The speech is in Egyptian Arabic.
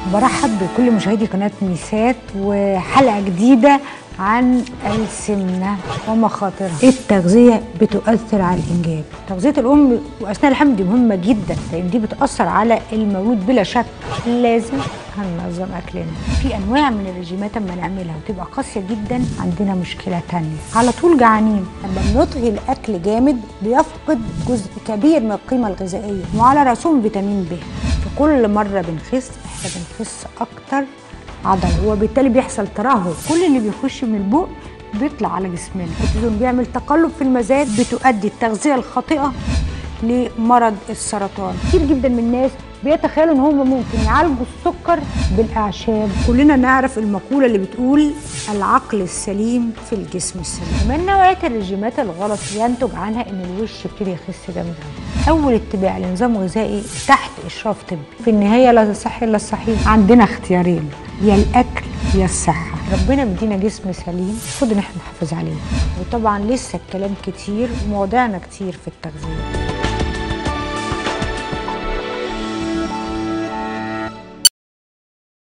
برحب بكل مشاهدي قناة ميسات وحلقة جديدة عن السمنة ومخاطرها التغذية بتؤثر على الإنجاب تغذية الأم وأثناء الحمل دي مهمة جدا لأن دي بتأثر على المولود بلا شك لازم هننظم أكلنا في أنواع من الرجيمات أما نعملها وتبقى قاسية جدا عندنا مشكلة تانية على طول جعانين لما بنطهي الأكل جامد بيفقد جزء كبير من القيمة الغذائية وعلى رأسهم فيتامين ب فكل مرة بنخس احنا بنخس أكتر عضل وبالتالي بيحصل ترهل كل اللي بيخش من البق بيطلع على جسمنا الكورتيزون بيعمل تقلب في المزاج بتؤدي التغذيه الخاطئه لمرض السرطان كتير جدا من الناس بيتخيلوا ان هم ممكن يعالجوا السكر بالاعشاب كلنا نعرف المقوله اللي بتقول العقل السليم في الجسم السليم من نوعيه الرجيمات الغلط ينتج عنها ان الوش يبتدي يخس جامد قوي اول اتباع لنظام غذائي تحت اشراف طبي في النهايه لا صحي الا الصحيح عندنا اختيارين يا الاكل يا الصحه ربنا مدينا جسم سليم المفروض ان احنا نحافظ عليه وطبعا لسه الكلام كتير ومواضيعنا كتير في التغذيه